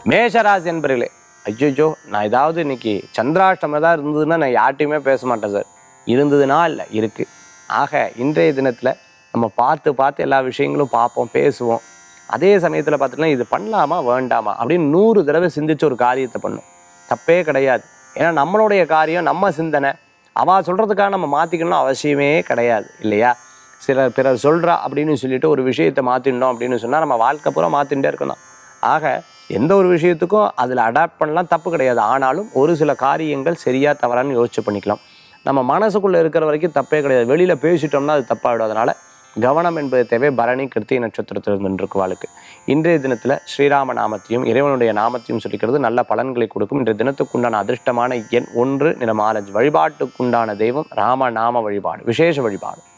மேஷராசி என்பர்களே ஐயோ நான் ஏதாவது இன்னைக்கு சந்திராஷ்டமம் தான் இருந்ததுன்னா நான் யார்ட்டையுமே பேச மாட்டேன் சார் இருந்ததுன்னா இல்லை இருக்குது ஆக இன்றைய தினத்தில் நம்ம பார்த்து பார்த்து எல்லா விஷயங்களும் பார்ப்போம் பேசுவோம் அதே சமயத்தில் பார்த்துட்டுனா இது பண்ணலாமா வேண்டாமா அப்படின்னு நூறு தடவை சிந்திச்சு ஒரு காரியத்தை பண்ணும் தப்பே கிடையாது ஏன்னா நம்மளுடைய காரியம் நம்ம சிந்தனை அவ சொல்கிறதுக்காக நம்ம மாற்றிக்கணும் அவசியமே கிடையாது இல்லையா சிலர் பிறர் சொல்கிறா அப்படின்னு சொல்லிட்டு ஒரு விஷயத்தை மாற்றிடணும் அப்படின்னு சொன்னால் நம்ம வாழ்க்கை பூரா மாற்றிகிட்டே இருக்கணும் ஆக எந்த ஒரு விஷயத்துக்கும் அதில் அடாப்ட் பண்ணலாம் தப்பு கிடையாது ஆனாலும் ஒரு சில காரியங்கள் சரியா தவறான்னு யோசிச்சு பண்ணிக்கலாம் நம்ம மனசுக்குள்ளே இருக்கிற வரைக்கும் தப்பே கிடையாது வெளியில் பேசிட்டோம்னா அது தப்பாகிடும் அதனால் கவனம் என்பது தேவை பரணி கிருத்திகை நட்சத்திரத்தில் இருந்திருக்குவாளுக்கு இன்றைய தினத்தில் ஸ்ரீராம நாமத்தையும் இறைவனுடைய நாமத்தையும் சொல்லிக்கிறது நல்ல பலன்களை கொடுக்கும் இன்றைய தினத்துக்குண்டான அதிர்ஷ்டமான எண் ஒன்று நிறம் ஆரஞ்சு வழிபாட்டுக்குண்டான தெய்வம் ராம நாம வழிபாடு விசேஷ வழிபாடு